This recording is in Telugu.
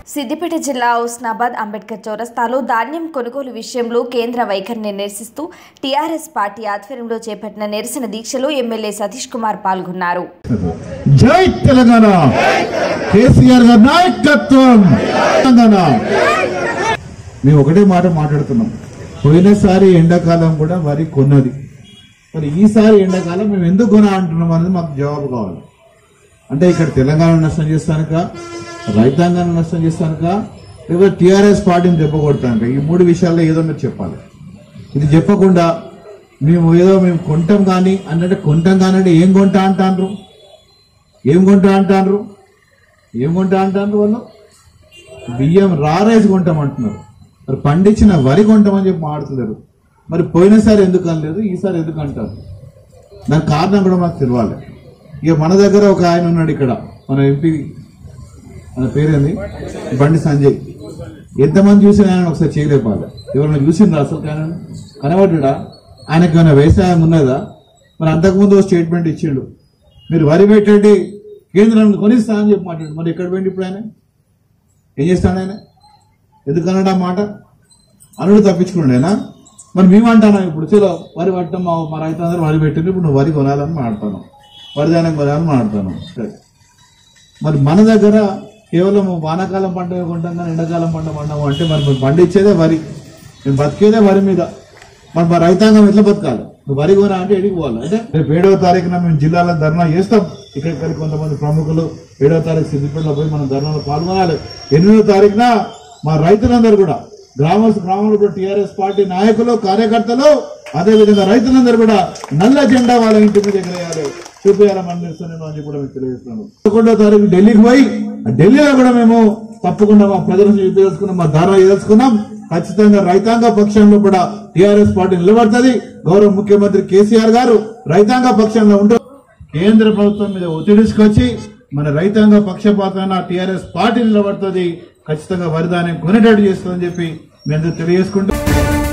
సిద్దిపేట జిల్లా హుస్నాబాద్ అంబేద్కర్ చౌరస్తాలో ధాన్యం కొనుగోలు విషయంలో కేంద్ర వైఖరిని నిరసిస్తూ టీఆర్ఎస్ పార్టీ ఆధ్వర్యంలో చేపట్టిన నిరసన దీక్షలో ఎమ్మెల్యే సతీష్ కుమార్ పాల్గొన్నారు జై తెలంగాణ కేసీఆర్ గారి నాయకత్వం తెలంగాణ మేము ఒకటే మాట మాట్లాడుతున్నాం పోయినసారి ఎండాకాలం కూడా వరి కొన్నది మరి ఈసారి ఎండాకాలం మేము ఎందుకు కొన అంటున్నాం అనేది మాకు జవాబు కావాలి అంటే ఇక్కడ తెలంగాణ నష్టం చేస్తానుక రైతాంగాన్ని నష్టం చేస్తానుక లేకపోతే టీఆర్ఎస్ పార్టీని దెబ్బ కొడతానుక ఈ మూడు విషయాల్లో ఏదో మీరు చెప్పాలి ఇది చెప్పకుండా మేము ఏదో మేము కొంటాం కానీ అన్నట్టు కొంటాం కానీ అంటే ఏం కొంటా అంటాండ్రు ఏం కొంటా అంటాండ్రు ఏం కొంటా అంటాండ్రు వాళ్ళు బియ్యం రారేసి కొంటాం అంటున్నారు మరి పండించిన వరి కొంటామని చెప్పి మాడుతున్నారు మరి పోయినసారి ఎందుకు అనలేదు ఈసారి ఎందుకు అంటారు దానికి కారణం కూడా మాకు తెలియాలి ఇక మన దగ్గర ఒక ఆయన ఉన్నాడు ఇక్కడ మన ఎంపీ ఆయన పేరేంది బండి సంజయ్ ఎంతమంది చూసిన ఆయన ఒకసారి చేయలేపాలి ఎవరైనా చూసిందా అసలు ఆయన కనబడ్డా ఆయనకి ఏమైనా వ్యవసాయం ఉన్నదా మరి అంతకుముందు ఓ స్టేట్మెంట్ ఇచ్చిండు మీరు వరి పెట్టండి కేంద్రం కొనిస్తా అని చెప్పి మాట్లాడు మరి ఎక్కడ పోయింది ఇప్పుడు ఆయన ఏం చేస్తాడు ఆయన ఎందుకు అన్నాడు ఆ మాట అనుడు తప్పించుకున్నాడేనా మరి మేము అంటాను ఇప్పుడు చలో వరి పట్టం మా మా రైతులందరూ వరి పెట్టింది ఇప్పుడు నువ్వు వరి కొనాలని మాట్లాడతాను వరి ధాన్యం కొనాలని మాట్లాడతాను సరే మరి మన దగ్గర కేవలం వానాకాలం పంట కొంటాం కానీ ఎండాకాలం పంట పండము అంటే మరి మేము పండించేదే వరి మేము బతికేదే వరి మీద మరి మా రైతాంగం ఎట్లా బతకాలి నువ్వు వరి కొనా అంటే ఎడికి పోవాలి అంటే రేపు ఏడవ తారీఖున మేము జిల్లాలో ధర్నా చేస్తాం ఇక్కడికి కొంతమంది ప్రముఖులు ఏడవ తారీఖు సిద్దిపేటలో పోయి మనం ధర్నాలో పాల్గొనాలి ఎనిమిదవ తారీఖున మా రైతులందరూ కూడా గ్రామ గ్రామంలో కూడా టీఆర్ఎస్ పార్టీ నాయకులు కార్యకర్తలు అదేవిధంగా రైతులందరూ కూడా నల్ల జెండా వాళ్ళ ఇంటి మీద ఎగరేయాలి చూపించాలి మన నిరసనను అని కూడా మీకు తెలియజేస్తున్నాను పదకొండో తారీఖు ఢిల్లీకి పోయి ఆ ఢిల్లీలో కూడా మేము తప్పకుండా మా ప్రజలను తెలుసుకున్నాం మా ధర తెలుసుకున్నాం ఖచ్చితంగా రైతాంగ పక్షంలో కూడా టీఆర్ఎస్ పార్టీ నిలబడుతుంది గౌరవ ముఖ్యమంత్రి కేసీఆర్ గారు రైతాంగ పక్షంలో ఉంటూ కేంద్ర ప్రభుత్వం మీద ఒత్తిడి తీసుకొచ్చి మన రైతాంగ పక్షపాతమైన టీఆర్ఎస్ పార్టీ నిలబడుతుంది ఖచ్చితంగా వరిధాన్యం కొనేటట్టు చేస్తుందని చెప్పి మేము తెలియజేసుకుంటూ